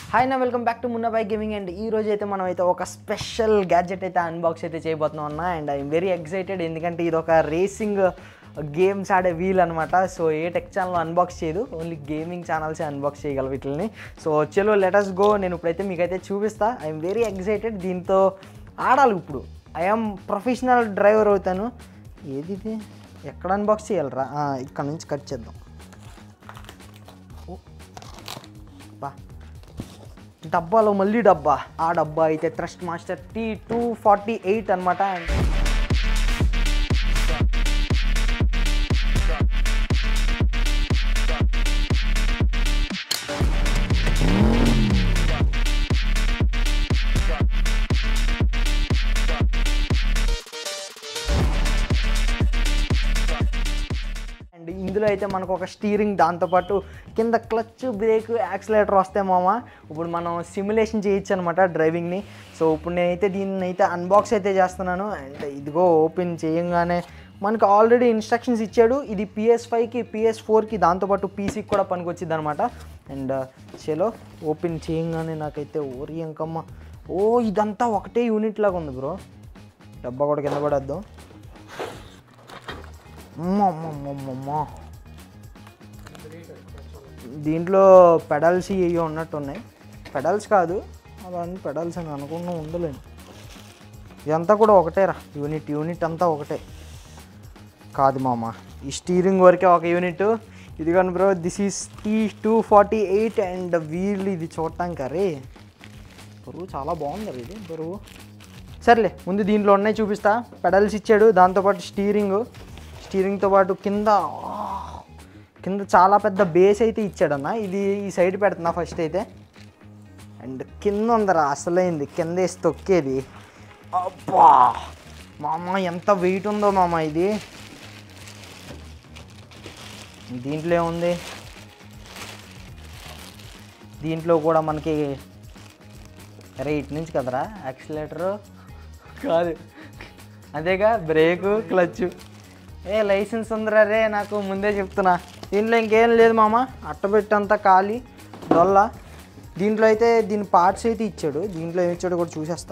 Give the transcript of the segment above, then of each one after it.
Hi నా welcome back to Munnabhai gaming and ఈ రోజు అయితే మనం అయితే ఒక స్పెషల్ గ్యాడ్జెట్ అయితే అన్బాక్స్ అయితే చేయబోతున్నాం అన్న అండ్ ఐఎమ్ వెరీ ఎక్సైటెడ్ ఎందుకంటే ఇది ఒక రేసింగ్ గేమ్స్ ఆడే వీల్ అనమాట సో ఏ టెక్ ఛానల్ అన్బాక్స్ చేయదు ఓన్లీ గేమింగ్ ఛానల్సే అన్బాక్స్ చేయగలవు వీటిని సో చలో లెటర్స్ గో నేను ఇప్పుడైతే మీకైతే చూపిస్తా ఐఎమ్ వెరీ ఎక్సైటెడ్ దీంతో ఆడాలి ఇప్పుడు ఐఎమ్ ప్రొఫెషనల్ డ్రైవర్ అవుతాను ఏది ఇది ఎక్కడ అన్బాక్స్ చేయాలరా ఆ, ఇక్కడ నుంచి కట్ చేద్దాం బా డబ్బాలో మళ్ళీ డబ్బా ఆ డబ్బా అయితే Thrustmaster T two forty eight అనమాట అండ్ ఇందులో అయితే మనకు ఒక స్టీరింగ్ దాంతోపాటు కింద క్లచ్ బ్రేక్ యాక్సిలేటర్ వస్తాయి మామ ఇప్పుడు మనం సిమ్యులేషన్ చేయొచ్చు అనమాట డ్రైవింగ్ని సో ఇప్పుడు నేనైతే దీన్ని అయితే అన్బాక్స్ అయితే చేస్తున్నాను అండ్ ఇదిగో ఓపెన్ చేయంగానే మనకు ఆల్రెడీ ఇన్స్ట్రక్షన్స్ ఇచ్చాడు ఇది పిఎస్ ఫైవ్కి పిఎస్ ఫోర్కి దాంతోపాటు పీసీకి కూడా పనికొచ్చింది అనమాట అండ్ చలో ఓపెన్ చేయంగానే నాకైతే ఓరి ఇంకమ్మ ఓ ఇదంతా ఒకటే యూనిట్ లాగా ఉంది బ్రో డబ్బా కూడా కింద పడేద్దాం అమ్మ అమ్మ అమ్మ అమ్మ అమ్మ. దీంట్లో పెడల్స్ ఇవి ఉన్నట్టు ఉన్నాయి పెడల్స్ కాదు అవన్నీ పెడల్స్ అని అనుకున్నా ఉండలేను ఇదంతా కూడా ఒకటేరా యూనిట్ యూనిట్ అంతా ఒకటే కాదు మామ ఈ స్టీరింగ్ వరకే ఒక యూనిట్ ఇది కానీ bro this is T two forty eight and wheel ఇది చూడటానికి అరే బరువు చాలా బాగుంది రే ఇది బరువు సర్లే ముందు దీంట్లో ఉన్నాయి చూపిస్తా పెడల్స్ ఇచ్చాడు దాంతోపాటు స్టీరింగ్ స్టీరింగ్తో పాటు కింద ఆ, కింద చాలా పెద్ద బేస్ అయితే ఇచ్చాడన్న ఇది ఈ సైడ్ పెడుతున్నా ఫస్ట్ అయితే అండ్ కింద ఉందరా అసలైంది కింద వేసి తొక్కేది అబ్బా మామ ఎంత వెయిట్ ఉందో మామ ఇది దీంట్లో ఏముంది దీంట్లో కూడా మనకి అరే ఇటు నుంచి కదరా యాక్సిలేటరు కాదు అదేగా బ్రేకు క్లచ్ ఏ లైసెన్స్ ఉందిరా రే నాకు ముందే చెప్తున్నా దీంట్లో ఇంకేం లేదు మామ అట్టబెట్టంతా ఖాళీ డొల్ల దీంట్లో అయితే దీని పార్ట్స్ అయితే ఇచ్చాడు దీంట్లో ఏమి ఇచ్చాడో కూడా చూసేస్తా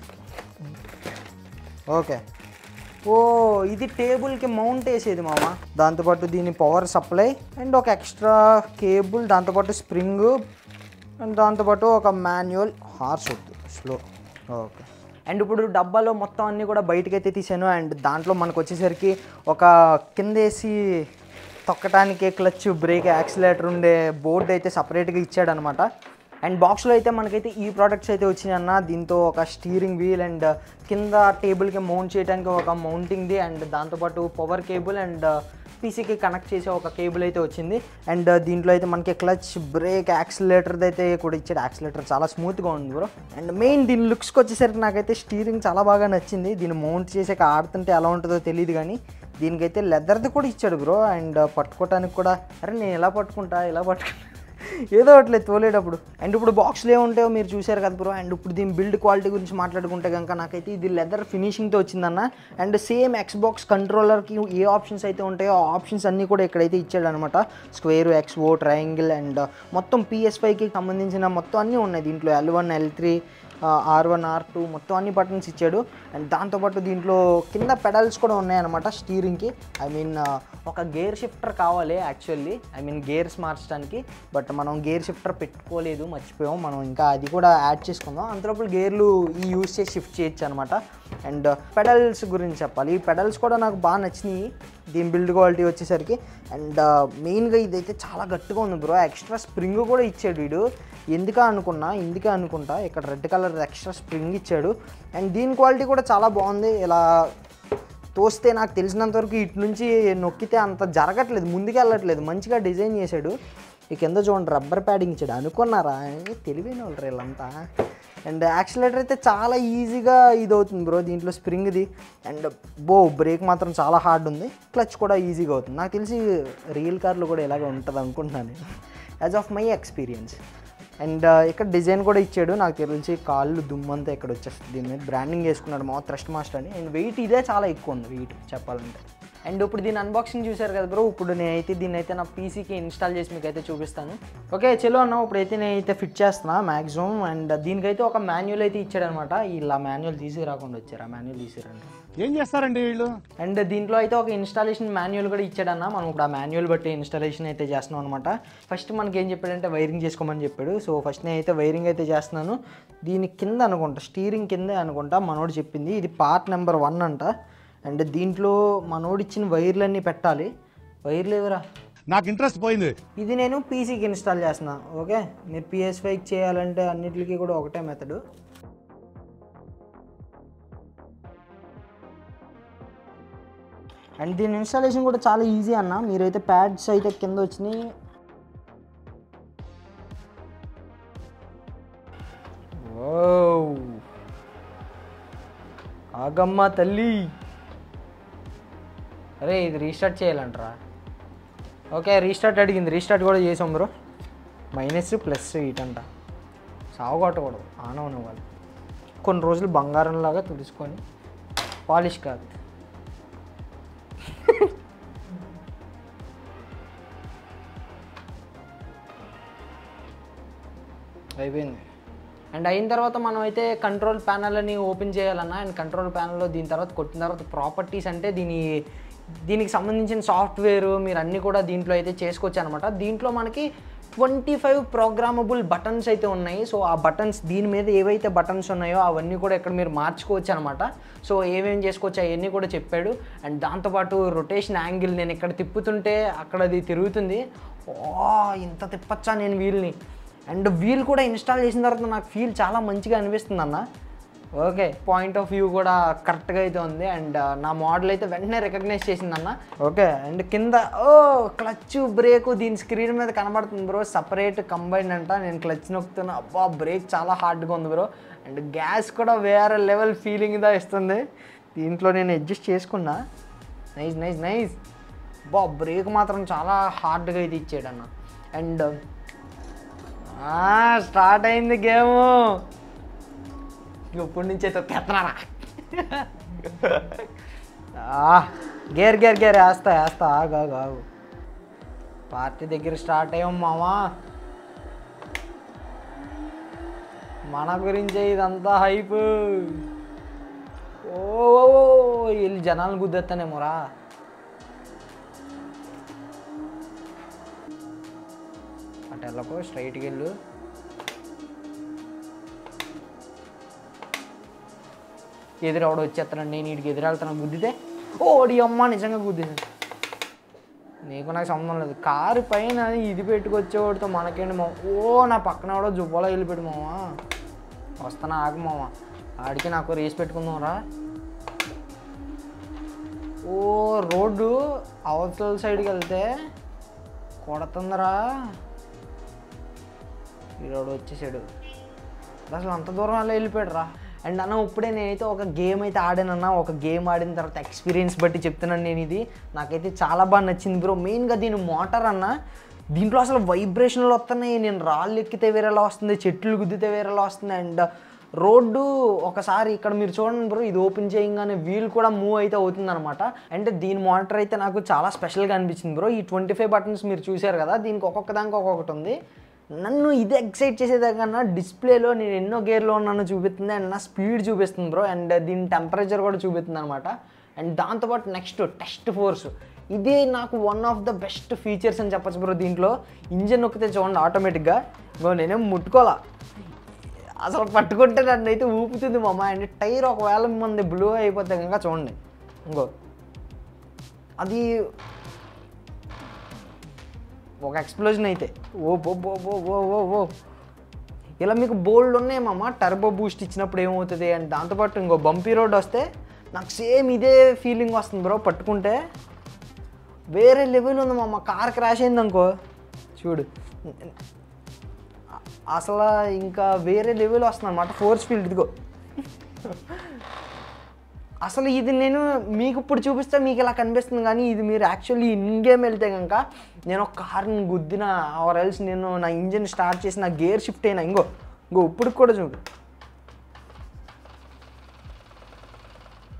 ఓకే ఓ ఇది టేబుల్కి మౌంట్ వేసేది మామ దాంతోపాటు దీని పవర్ సప్లై అండ్ ఒక ఎక్స్ట్రా కేబుల్ దాంతోపాటు స్ప్రింగ్ అండ్ దాంతోపాటు ఒక మాన్యువల్ హార్స్ వద్దు స్లో ఓకే అండ్ ఇప్పుడు డబ్బాలో మొత్తం అన్నీ కూడా బయటకు అయితే తీసాను అండ్ దాంట్లో మనకు వచ్చేసరికి ఒక కిందేసి తొక్కటానికి క్లచ్ బ్రేక్ యాక్సిలేటర్ ఉండే బోర్డు అయితే సపరేట్గా ఇచ్చాడనమాట అండ్ బాక్స్లో అయితే మనకైతే ఈ ప్రోడక్ట్స్ అయితే వచ్చినాయి అన్న దీంతో ఒక స్టీరింగ్ వీల్ అండ్ కింద టేబుల్కి మౌంట్ చేయడానికి ఒక మౌంటింగ్ది అండ్ దాంతోపాటు పవర్ కేబుల్ అండ్ పీసీకి కనెక్ట్ చేసే ఒక కేబుల్ అయితే వచ్చింది అండ్ దీంట్లో అయితే మనకి క్లచ్ బ్రేక్ యాక్సిలేటర్ది అయితే కూడా ఇచ్చాడు యాక్సిలేటర్ చాలా స్మూత్గా ఉంది బ్రో అండ్ మెయిన్ దీని లుక్స్కి వచ్చేసరికి నాకైతే స్టీరింగ్ చాలా బాగా నచ్చింది దీన్ని మౌంట్ చేసాక ఆడుతుంటే ఎలా ఉంటుందో తెలియదు కానీ దీనికైతే లెదర్ది కూడా ఇచ్చాడు బ్రో అండ్ పట్టుకోవటానికి కూడా అరే నేను ఎలా పట్టుకుంటా ఇలా పట్టుకుంటా ఏదో ఒకటి తోలేటప్పుడు అండ్ ఇప్పుడు బాక్స్లో ఏముంటాయో మీరు చూశారు కదా బ్రో అండ్ ఇప్పుడు దీని బిల్డ్ క్వాలిటీ గురించి మాట్లాడుకుంటే కనుక నాకైతే ఇది లెదర్ ఫినిషింగ్తో వచ్చిందన్న అండ్ సేమ్ ఎక్స్ బాక్స్ కంట్రోలర్కి ఏ ఆప్షన్స్ అయితే ఉంటాయో ఆ ఆప్షన్స్ అన్నీ కూడా ఇక్కడైతే ఇచ్చాడు అనమాట స్క్వేర్ ఎక్స్ఓ ట్రయాంగిల్ అండ్ మొత్తం పిఎస్ ఫైవ్కి సంబంధించిన మొత్తం అన్నీ ఉన్నాయి దీంట్లో L one L three R one R two మొత్తం అన్ని బటన్స్ ఇచ్చాడు అండ్ దాంతోపాటు దీంట్లో కింద పెడల్స్ కూడా ఉన్నాయన్నమాట స్టీరింగ్కి ఐ మీన్ ఒక గేర్ షిఫ్టర్ కావాలి యాక్చువల్లీ ఐ మీన్ గేర్స్ మార్చడానికి బట్ మనం గేర్ షిఫ్టర్ పెట్టుకోలేదు మర్చిపోయాం మనం ఇంకా అది కూడా యాడ్ చేసుకుందాం అంతలోపల గేర్లు ఈ యూస్ చేసి షిఫ్ట్ చేయొచ్చు అనమాట అండ్ పెడల్స్ గురించి చెప్పాలి ఈ పెడల్స్ కూడా నాకు బాగా నచ్చినాయి దీని బిల్డ్ క్వాలిటీ వచ్చేసరికి అండ్ మెయిన్గా ఇదైతే చాలా గట్టిగా ఉంది బ్రో ఎక్స్ట్రా స్ప్రింగ్ కూడా ఇచ్చాడు వీడు ఎందుకా అనుకున్నా ఇందుకే అనుకుంటా ఇక్కడ రెడ్ కలర్ ఎక్స్ట్రా స్ప్రింగ్ ఇచ్చాడు అండ్ దీని క్వాలిటీ కూడా చాలా బాగుంది ఇలా తోస్తే నాకు తెలిసినంత వరకు ఇటు నుంచి నొక్కితే అంత జరగట్లేదు ముందుకు వెళ్ళట్లేదు మంచిగా డిజైన్ చేశాడు ఈ కింద చూడండి రబ్బర్ ప్యాడింగ్ ఇచ్చాడు అనుకున్నారా ఏ, తెలివైన వాళ్ళు వీళ్ళంతా అండ్ యాక్సిలేటర్ అయితే చాలా ఈజీగా ఇది అవుతుంది బ్రో దీంట్లో స్ప్రింగ్ది అండ్ బో బ్రేక్ మాత్రం చాలా హార్డ్ ఉంది క్లచ్ కూడా ఈజీగా అవుతుంది నాకు తెలిసి రియల్ కార్లో కూడా ఇలాగే ఉంటుంది అనుకుంటున్నాను as of my experience and ఇక్కడ డిజైన్ కూడా ఇచ్చాడు నాకు తెలిసి కాళ్ళు దుమ్మంతా ఇక్కడ వచ్చేస్తుంది దీని మీద బ్రాండింగ్ వేసుకున్నాడు మా థ్రస్ట్ మాస్టర్ అని అండ్ వెయిట్ ఇదే చాలా ఎక్కువ ఉంది వెయిట్ చెప్పాలంటే అండ్ ఇప్పుడు దీని అన్బాక్సింగ్ చూశారు కదా బ్రో ఇప్పుడు నేనైతే దీన్ని అయితే నా పీసీకి ఇన్స్టాల్ చేసి మీకు అయితే చూపిస్తాను ఓకే చలో అన్న ఇప్పుడైతే నేనైతే ఫిట్ చేస్తున్నా మ్యాక్సిమం అండ్ దీనికైతే ఒక మాన్యువల్ అయితే ఇచ్చాడనమాట ఇలా మాన్యువల్ తీసి రాకుండా వచ్చారు ఆ మాన్యువల్ తీసిరండి ఏం చేస్తారండి వీళ్ళు అండ్ దీంట్లో అయితే ఒక ఇన్స్టాలేషన్ మాన్యువల్ కూడా ఇచ్చాడన్న మనం ఇప్పుడు ఆ మాన్యువల్ బట్టి ఇన్స్టాలేషన్ అయితే చేస్తున్నాం అనమాట ఫస్ట్ మనకి ఏం చెప్పాడంటే వైరింగ్ చేసుకోమని చెప్పాడు సో ఫస్ట్ నేను అయితే వైరింగ్ అయితే చేస్తున్నాను దీని కింద అనుకుంటా స్టీరింగ్ కిందే అనుకుంటా మనోడు చెప్పింది ఇది పార్ట్ నెంబర్ వన్ అంట అండ్ దీంట్లో మనోడు ఇచ్చిన వైర్లన్నీ పెట్టాలి వైర్లు ఎవరా నాకు ఇంట్రెస్ట్ పోయింది ఇది నేను పీసీకి ఇన్స్టాల్ చేస్తున్నా ఓకే మీరు పిఎస్ ఫైవ్కి చేయాలంటే అన్నిటికీ కూడా ఒకటే మెథడు అండ్ దీని ఇన్స్టాలేషన్ కూడా చాలా ఈజీ అన్న మీరైతే ప్యాడ్స్ అయితే కింద వచ్చినాయి ఓ ఆగమ్మ తల్లి అరే ఇది రీస్టార్ట్ చేయాలంటరా ఓకే రీస్టార్ట్ అడిగింది రీస్టార్ట్ కూడా చేసాం బ్రో మైనస్ ప్లస్ ఇటంట సాగు కొట్టకూడదు ఆన్ అవును వాళ్ళు కొన్ని రోజులు బంగారంలాగా తుడుచుకొని పాలిష్ కాదు అయిపోయింది అండ్ అయిన తర్వాత మనం అయితే కంట్రోల్ ప్యానల్ అని ఓపెన్ చేయాలన్నా అండ్ కంట్రోల్ ప్యానల్లో దీని తర్వాత కొట్టిన తర్వాత ప్రాపర్టీస్ అంటే దీని దీనికి సంబంధించిన సాఫ్ట్వేర్ మీరు అన్నీ కూడా దీంట్లో అయితే చేసుకోవచ్చు అనమాట దీంట్లో మనకి ట్వంటీ ఫైవ్ ప్రోగ్రామబుల్ బటన్స్ అయితే ఉన్నాయి సో ఆ బటన్స్ దీని మీద ఏవైతే బటన్స్ ఉన్నాయో అవన్నీ కూడా ఇక్కడ మీరు మార్చుకోవచ్చు అనమాట సో ఏమేం చేసుకోవచ్చు అవన్నీ కూడా చెప్పాడు అండ్ దాంతోపాటు రొటేషన్ యాంగిల్ నేను ఇక్కడ తిప్పుతుంటే అక్కడ అది తిరుగుతుంది ఓ ఇంత తిప్పచ్చా నేను వీల్ని అండ్ వీల్ కూడా ఇన్స్టాల్ చేసిన తర్వాత నాకు ఫీల్ చాలా మంచిగా అనిపిస్తుంది అన్న ఓకే పాయింట్ ఆఫ్ వ్యూ కూడా కరెక్ట్గా అయితే ఉంది అండ్ నా మోడల్ అయితే వెంటనే రికగ్నైజ్ చేసింది అన్న ఓకే అండ్ కింద ఓ క్లచ్ బ్రేక్ దీని స్క్రీన్ మీద కనబడుతుంది బ్రో సపరేట్ కంబైన్ అంట నేను క్లచ్ నొక్కుతున్నా అబ్బా బ్రేక్ చాలా హార్డ్గా ఉంది బ్రో అండ్ గ్యాస్ కూడా వేరే లెవెల్ ఫీలింగ్దా ఇస్తుంది దీంట్లో నేను అడ్జస్ట్ చేసుకున్నా నైస్ నైస్ నైస్ బా బ్రేక్ మాత్రం చాలా హార్డ్గా అయితే ఇచ్చాడు అన్న అండ్ స్టార్ట్ అయింది గేమ్ ఇప్పటి నుంచి అయితే తెత్తనారా గేర్ గేర్ గేర్ వేస్తా వేస్తా ఆగు ఆగు ఆగు పార్టీ దగ్గర స్టార్ట్ అయ్యాం మామా మన గురించే ఇదంతా హైప్ ఓ ఓ, ఓ, వీళ్ళు జనాలు గుద్దెత్తానేమోరా అటు వెళ్ళకు స్ట్రైట్కి వెళ్ళు ఎదురెవడు వచ్చేస్తానండి నేను వీడికి ఎదురెళ్తాను గుద్దితే ఓడి అమ్మ నిజంగా గుద్దింది నీకు నాకు సంబంధం లేదు కారు పైన ఇది పెట్టుకొచ్చేవాడితో మనకేంటి మా ఓ నా పక్కన ఎవడో జువ్వలో వెళ్ళిపెట్టు మావా వస్తానా ఆగు మావా ఆడికి నాకు రేస్ పెట్టుకుందాం రా ఓ రోడ్డు అవతల సైడ్కి వెళ్తే కొడుతుందిరా ఈరోడు వచ్చేసాడు అసలు అంత దూరం అలా వెళ్ళిపోయాడు రా అండ్ అన్న ఇప్పుడే నేనైతే ఒక గేమ్ అయితే ఆడానన్న ఒక గేమ్ ఆడిన తర్వాత ఎక్స్పీరియన్స్ బట్టి చెప్తున్నాను నేను ఇది నాకైతే చాలా బాగా నచ్చింది బ్రో మెయిన్గా దీని మోటార్ అన్న దీంట్లో అసలు వైబ్రేషన్లు వస్తున్నాయి నేను రాళ్ళు ఎక్కితే వేరేలా వస్తుంది చెట్లు గుద్దితే వేరేలా వస్తుంది అండ్ రోడ్డు ఒకసారి ఇక్కడ మీరు చూడండి బ్రో ఇది ఓపెన్ చేయగానే వీల్ కూడా మూవ్ అయితే అవుతుంది అనమాట అంటే దీని మోటార్ అయితే నాకు చాలా స్పెషల్గా అనిపించింది బ్రో ఈ ట్వంటీ ఫైవ్ బటన్స్ మీరు చూశారు కదా దీనికి ఒక్కొక్క దానికి ఒక్కొక్కటి ఉంది నన్ను ఇది ఎక్సైట్ చేసేదాకన్నా డిస్ప్లేలో నేను ఎన్నో గేర్లో ఉన్నానో చూపిస్తుంది అండ్ నా స్పీడ్ చూపిస్తుంది బ్రో అండ్ దీని టెంపరేచర్ కూడా చూపిస్తుంది అనమాట అండ్ దాంతోపాటు నెక్స్ట్ టెస్ట్ ఫోర్స్ ఇది నాకు one of the best features అని చెప్పచ్చు బ్రో దీంట్లో ఇంజన్ నొక్కితే చూడండి ఆటోమేటిక్గా ఇంకో నేనేం ముట్టుకోవాలా అసలు పట్టుకుంటే నన్ను అయితే ఊపుతుంది మామ అండ్ టైర్ ఒకవేళ మంది బ్లూ అయిపోతే కనుక చూడండి ఇంకో అది ఒక ఎక్స్ప్లోజన్ అయితే ఓ బో బో బో ఓ ఓ ఓ ఇలా మీకు బోల్డ్ ఉన్నాయి మామ టర్బో బూస్ట్ ఇచ్చినప్పుడు ఏమవుతుంది అండ్ దాంతోపాటు ఇంకో బంపీ రోడ్ వస్తే నాకు సేమ్ ఇదే ఫీలింగ్ వస్తుంది బ్రో పట్టుకుంటే వేరే లెవెల్ ఉంది మామ కార్ క్రాష్ అయింది అనుకో చూడు అసలు ఇంకా వేరే లెవెల్ వస్తుంది అనమాట ఫోర్స్ ఫీల్డ్ ఇదిగో అసలు ఇది నేను మీకు ఇప్పుడు చూపిస్తే మీకు ఇలా కనిపిస్తుంది కానీ ఇది మీరు యాక్చువల్లీ ఇన్ గేమ్ వెళ్తే కనుక నేను ఒక కార్ని గుద్దిన ఆర్ ఎల్స్ నేను నా ఇంజిన్ స్టార్ట్ చేసి నా గేర్ షిఫ్ట్ అయినా ఇంకో ఇంకో ఇప్పుడు కూడా చూడు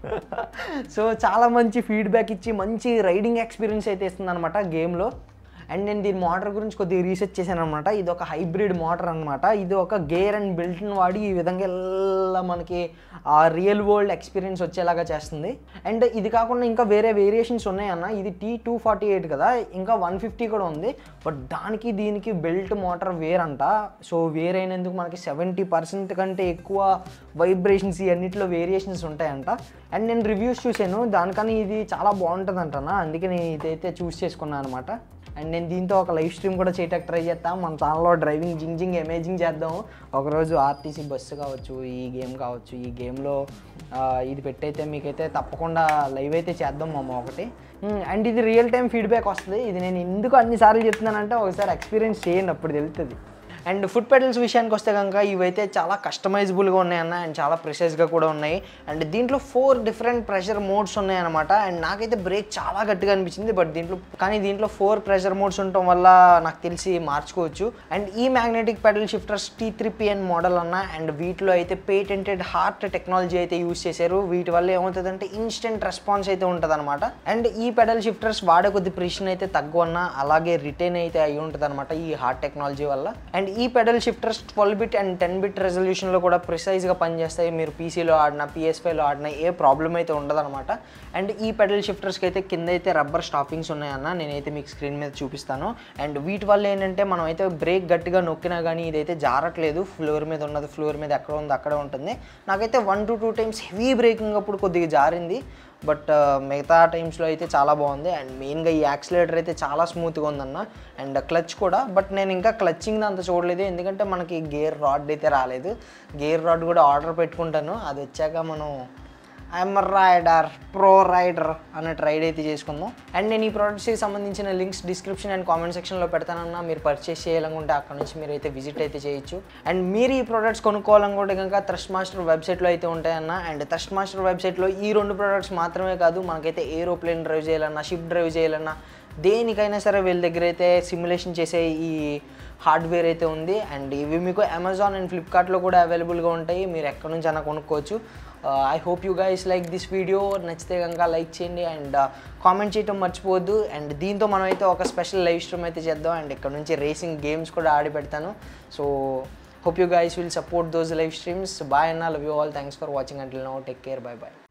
సో చాలా మంచి ఫీడ్బ్యాక్ ఇచ్చి మంచి రైడింగ్ ఎక్స్పీరియన్స్ అయితే ఇస్తుంది అనమాట గేమ్లో అండ్ నేను దీని మోటార్ గురించి కొద్దిగా రీసెర్చ్ చేశాను అనమాట ఇది ఒక హైబ్రిడ్ మోటార్ అనమాట ఇది ఒక గేర్ అండ్ బెల్ట్ని వాడి ఈ విధంగా ఎలా మనకి ఆ రియల్ వరల్డ్ ఎక్స్పీరియన్స్ వచ్చేలాగా చేస్తుంది అండ్ ఇది కాకుండా ఇంకా వేరే వేరియేషన్స్ ఉన్నాయన్న ఇది టీ టూ ఫార్టీ ఎయిట్ కదా ఇంకా వన్ ఫిఫ్టీ కూడా ఉంది బట్ దానికి దీనికి బెల్ట్ మోటార్ వేరంట సో వేరైనందుకు మనకి సెవెంటీ పర్సెంట్ కంటే ఎక్కువ వైబ్రేషన్స్ ఇవన్నిటిలో వేరియేషన్స్ ఉంటాయంట అండ్ నేను రివ్యూస్ చూశాను దానికని ఇది చాలా బాగుంటుంది అంటనా అందుకే నేను ఇదైతే చూస్ చేసుకున్నాను అనమాట అండ్ నేను దీంతో ఒక లైవ్ స్ట్రీమ్ కూడా చేయటానికి ట్రై చేస్తాం మన ఛానల్లో డ్రైవింగ్ జింగ్ జింగ్ అమేజింగ్ చేద్దాం ఒకరోజు ఆర్టీసీ బస్సు కావచ్చు ఈ గేమ్ కావచ్చు ఈ గేమ్లో ఇది పెట్టయితే మీకైతే తప్పకుండా లైవ్ అయితే చేద్దాం మామ ఒకటి అండ్ ఇది రియల్ టైం ఫీడ్బ్యాక్ వస్తుంది ఇది నేను ఎందుకు అన్నిసార్లు చెప్తున్నానంటే ఒకసారి ఎక్స్పీరియన్స్ చేయండి అప్పుడు తెలుస్తుంది అండ్ ఫుడ్ పెడల్స్ విషయానికి వస్తే కనుక ఇవైతే చాలా కస్టమైజబుల్గా ఉన్నాయన్న అండ్ చాలా ప్రెషర్స్గా కూడా ఉన్నాయి అండ్ దీంట్లో ఫోర్ డిఫరెంట్ ప్రెషర్ మోడ్స్ ఉన్నాయన్నమాట అండ్ నాకైతే బ్రేక్ చాలా గట్టిగా అనిపించింది బట్ దీంట్లో కానీ దీంట్లో ఫోర్ ప్రెషర్ మోడ్స్ ఉండటం వల్ల నాకు తెలిసి మార్చుకోవచ్చు అండ్ ఈ magnetic pedal shifters T three PN model అన్న అండ్ వీటిలో అయితే పేటెంటెడ్ హార్ట్ టెక్నాలజీ అయితే యూస్ చేశారు వీటి వల్ల ఏమవుతుందంటే ఇన్స్టెంట్ రెస్పాన్స్ అయితే ఉంటుంది అనమాట అండ్ ఈ పెడల్ షిఫ్టర్స్ వాడే కొద్ది ప్రిషన్ అయితే తక్కువ అన్న అలాగే రిటైన్ అయితే అయి ఉంటుంది అనమాట ఈ హార్ట్ టెక్నాలజీ వల్ల అండ్ ఈ pedal shifters twelve bit and ten bit రెజల్యూషన్లో కూడా ప్రిసైజ్గా పనిచేస్తాయి మీరు పీసీలో ఆడినా పిఎస్ఫైలో ఆడినా ఏ ప్రాబ్లం అయితే ఉండదన్నమాట అండ్ ఈ పెడల్ షిఫ్టర్స్కి అయితే కింద అయితే రబ్బర్ స్టాపింగ్స్ ఉన్నాయన్న నేనైతే మీకు స్క్రీన్ మీద చూపిస్తాను అండ్ వీటి వల్ల ఏంటంటే మనం అయితే బ్రేక్ గట్టిగా నొక్కినా కానీ ఇదైతే జారట్లేదు ఫ్లోర్ మీద ఉన్నది ఫ్లోర్ మీద ఎక్కడ ఉంది అక్కడే ఉంటుంది నాకైతే one to two times heavy braking అప్పుడు కొద్దిగా జారింది బట్ మిగతా టైమ్స్లో అయితే చాలా బాగుంది అండ్ మెయిన్గా ఈ యాక్సిలేటర్ అయితే చాలా స్మూత్గా ఉందన్న అండ్ క్లచ్ కూడా బట్ నేను ఇంకా క్లచ్చింగ్ అంత చూడలేదు ఎందుకంటే మనకి గేర్ రాడ్ అయితే రాలేదు గేర్ రాడ్ కూడా ఆర్డర్ పెట్టుకుంటాను అది వచ్చాక మనం ఐఎమ్ రైడర్ ప్రో రైడర్ అన్నట్టు రైడ్ అయితే చేసుకుందాం అండ్ నేను ఈ ప్రోడక్ట్స్కి సంబంధించిన లింక్స్ డిస్క్రిప్షన్ అండ్ కామెంట్ సెక్షన్లో పెడతానన్నా మీరు పర్చేస్ చేయాలనుకుంటే అక్కడ నుంచి మీరు అయితే విజిట్ అయితే చేయొచ్చు అండ్ మీరు ఈ ప్రోడక్ట్స్ కొనుక్కోవాలనుకుంటే కనుక థ్రస్ట్ మాస్టర్ వెబ్సైట్లో అయితే ఉంటాయన్న అండ్ థ్రస్ట్ మాస్టర్ వెబ్సైట్లో ఈ రెండు ప్రోడక్ట్స్ మాత్రమే కాదు మనకైతే ఏరోప్లేన్ డ్రైవ్ చేయాలన్నా షిప్ డ్రైవ్ చేయాలన్నా దేనికైనా సరే వీళ్ళ దగ్గర అయితే సిమ్యులేషన్ చేసే ఈ హార్డ్వేర్ అయితే ఉంది అండ్ ఇవి మీకు అమెజాన్ అండ్ ఫ్లిప్కార్ట్లో కూడా అవైలబుల్గా ఉంటాయి మీరు ఎక్కడి నుంచి అయినా కొనుక్కోవచ్చు I hope you guys like this video నచ్చితే కనుక లైక్ చేయండి అండ్ కామెంట్ చేయటం మర్చిపోవద్దు అండ్ దీంతో మనం అయితే ఒక స్పెషల్ లైవ్ స్ట్రీమ్ అయితే చేద్దాం అండ్ ఇక్కడ నుంచి రేసింగ్ గేమ్స్ కూడా ఆడి పెడతాను so hope you guys will support those live streams bye అన్న love you all thanks for watching until now take care bye bye